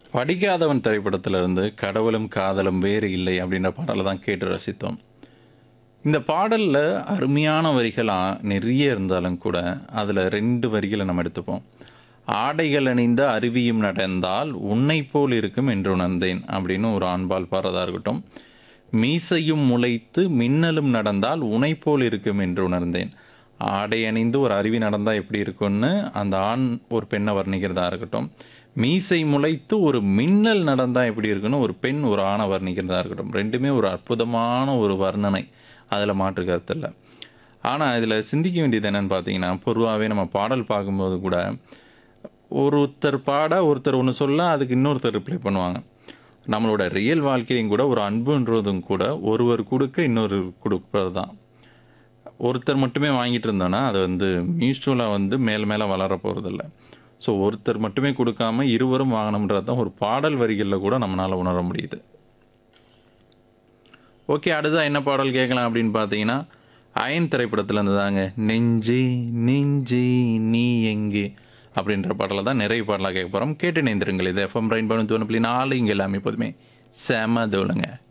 படிக்காதவன் திரைப்படத்திலிருந்து கடவுளும் காதலும் வேறு இல்லை அப்படின்ற பாடலை தான் கேட்டு ரசித்தோம் இந்த பாடலில் அருமையான வரிகள் ஆ- நிறைய இருந்தாலும் கூட அதில் ரெண்டு வரிகளை நம்ம எடுத்துப்போம் ஆடைகள் அணிந்த அருவியும் நடந்தால் உன்னை போல் இருக்கும் என்று உணர்ந்தேன் அப்படின்னு ஒரு ஆண்பால் பாடுறதா இருக்கட்டும் மீசையும் முளைத்து மின்னலும் நடந்தால் உன்னை போல் இருக்கும் என்று உணர்ந்தேன் ஆடை அணிந்து ஒரு அருவி நடந்தால் எப்படி இருக்கும்னு அந்த ஆண் ஒரு பெண்ணை வர்ணிக்கிறதா இருக்கட்டும் மீசை முளைத்து ஒரு மின்னல் நடந்தால் எப்படி இருக்குன்னு ஒரு பெண் ஒரு ஆணை வர்ணிக்கிறதா இருக்கட்டும் ரெண்டுமே ஒரு அற்புதமான ஒரு வர்ணனை அதில் மாற்று கருத்து இல்லை ஆனால் இதில் சிந்திக்க வேண்டியது என்னன்னு பார்த்தீங்கன்னா பொதுவாகவே நம்ம பாடல் பார்க்கும்போது கூட ஒருத்தர் பாட ஒருத்தர் ஒன்று சொல்ல அதுக்கு இன்னொருத்தர் ரிப்ளை பண்ணுவாங்க நம்மளோட ரியல் வாழ்க்கையும் கூட ஒரு அன்புன்றதும் கூட ஒருவர் கொடுக்க இன்னொரு கொடுப்பது தான் ஒருத்தர் மட்டுமே வாங்கிட்டு இருந்தோன்னா அது வந்து மியூச்சுவலாக வந்து மேலே மேலே வளர போகிறதில்ல ஸோ ஒருத்தர் மட்டுமே கொடுக்காம இருவரும் வாங்கணுன்றது தான் ஒரு பாடல் வரிகளில் கூட நம்மளால் உணர முடியுது ஓகே அடுத்தா என்ன பாடல் கேட்கலாம் அப்படின்னு பார்த்தீங்கன்னா அயன் திரைப்படத்தில் இருந்து தாங்க நெஞ்சே நெஞ்சே நீ எங்கே அப்படின்ற பாடலை தான் நிறைய பாடலாக கேட்க போகிறோம் கேட்டு நேந்திருங்கள் இது எஃப்எம் ரெயின் பண்ணி தோணு நாலு இங்கே எல்லாமே எப்போதுமே செம தோலுங்க